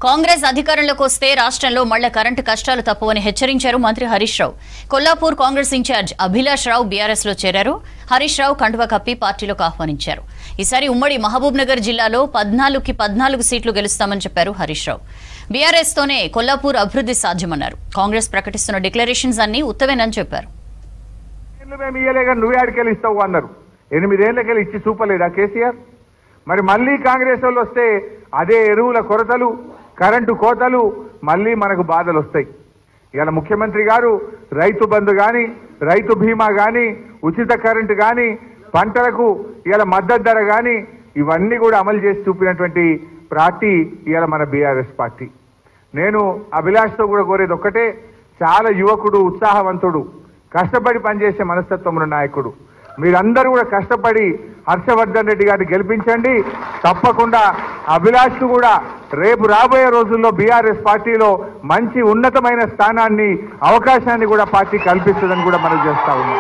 కాంగ్రెస్ అధికారంలోకి వస్తే రాష్ట్రంలో మళ్ల కరెంటు కష్టాలు తప్పవని హెచ్చరించారు మంత్రి హరీష్ రావు కొల్లాపూర్ కాంగ్రెస్ ఇన్ఛార్జ్ అభిలాష్ రావు బీఆర్ఎస్ లో చేరారు హరీష్ రావు కండువా కప్పి పార్టీలోకి ఆహ్వానించారు ఈసారి ఉమ్మడి మహబూబ్ నగర్ జిల్లాలో పద్నాలుగుకి పద్నాలుగు సీట్లు గెలుస్తామని చెప్పారు హరీష్ రావు బీఆర్ఎస్ తోనే కొల్లాపూర్ అభివృద్ధి సాధ్యమన్నారు కాంగ్రెస్ ప్రకటిస్తున్న డిక్లరేషన్స్ అన్ని ఉత్తవేనని చెప్పారు ఏళ్ళు మేము ఇయ్యలే కానీ నువ్వే ఆడికెళ్ళి ఇస్తావు అన్నారు ఎనిమిదేళ్లకెళ్ళి ఇచ్చి చూపలేదా కేసీఆర్ మరి మళ్ళీ కాంగ్రెస్ వాళ్ళు వస్తే అదే ఎరువుల కొరతలు కరెంటు కోతలు మళ్ళీ మనకు బాధలు వస్తాయి ఇవాళ ముఖ్యమంత్రి గారు రైతు బంధు కానీ రైతు బీమా కానీ ఉచిత కరెంటు కానీ పంటలకు ఇవాళ మద్దతు ధర కానీ ఇవన్నీ కూడా అమలు చేసి చూపినటువంటి పార్టీ ఇవాళ మన బీఆర్ఎస్ పార్టీ నేను అభిలాష్తో కూడా కోరేది ఒక్కటే చాలా యువకుడు ఉత్సాహవంతుడు కష్టపడి పనిచేసే మనస్తత్వం ఉన్న నాయకుడు మీరందరూ కూడా కష్టపడి హర్షవర్ధన్ రెడ్డి గారిని గెలిపించండి తప్పకుండా అభిలాష్కు కూడా రేపు రాబోయే రోజుల్లో బీఆర్ఎస్ పార్టీలో మంచి ఉన్నతమైన స్థానాన్ని అవకాశాన్ని కూడా పార్టీ కల్పిస్తుందని కూడా మనం చేస్తా ఉన్నాం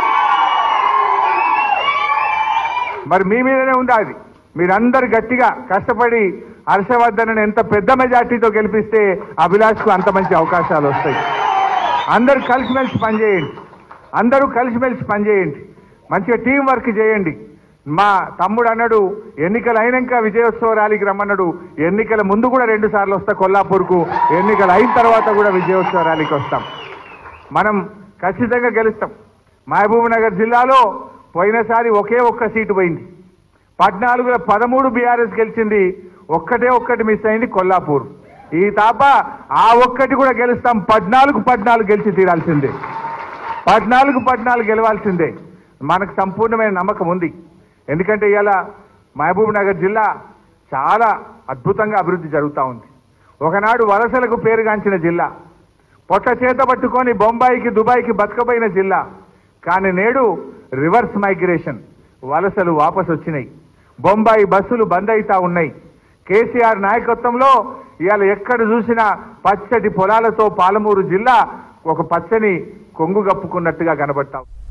మరి మీ మీదనే ఉంది అది మీరందరు గట్టిగా కష్టపడి హర్షవర్ధన్ ఎంత పెద్ద మెజార్టీతో గెలిపిస్తే అభిలాష్కు అంత మంచి అవకాశాలు వస్తాయి అందరూ కలిసిమెలిసి పనిచేయండి అందరూ కలిసిమెలిసి పనిచేయండి మంచిగా టీం వర్క్ చేయండి మా తమ్ముడు అన్నాడు ఎన్నికలు అయినాక విజయోత్సవ ర్యాలీకి రమ్మన్నాడు ఎన్నికల ముందు కూడా రెండు సార్లు వస్తా కొల్లాపూర్కు ఎన్నికలు అయిన తర్వాత కూడా విజయోత్సవ ర్యాలీకి వస్తాం మనం ఖచ్చితంగా గెలుస్తాం మహబూబ్ నగర్ జిల్లాలో పోయినసారి ఒకే ఒక్క సీటు పోయింది పద్నాలుగులో పదమూడు బీఆర్ఎస్ గెలిచింది ఒక్కటే ఒక్కటి మిస్ అయింది కొల్లాపూర్ ఈ తాప ఆ ఒక్కటి కూడా గెలుస్తాం పద్నాలుగు పద్నాలుగు గెలిచి తీరాల్సిందే పద్నాలుగు పద్నాలుగు గెలవాల్సిందే మనకు సంపూర్ణమైన నమ్మకం ఉంది ఎందుకంటే ఇవాళ మహబూబ్ నగర్ జిల్లా చాలా అద్భుతంగా అభివృద్ధి జరుగుతూ ఉంది ఒకనాడు వలసలకు పేరుగాంచిన జిల్లా పొట్ట చేత పట్టుకొని బొంబాయికి దుబాయ్కి బతకపోయిన జిల్లా కానీ నేడు రివర్స్ మైగ్రేషన్ వలసలు వాపసు వచ్చినాయి బొంబాయి బస్సులు బంద్ అవుతా ఉన్నాయి కేసీఆర్ నాయకత్వంలో ఇవాళ ఎక్కడ చూసినా పచ్చటి పొలాలతో పాలమూరు జిల్లా ఒక పచ్చని కొంగు కప్పుకున్నట్టుగా కనబడతాం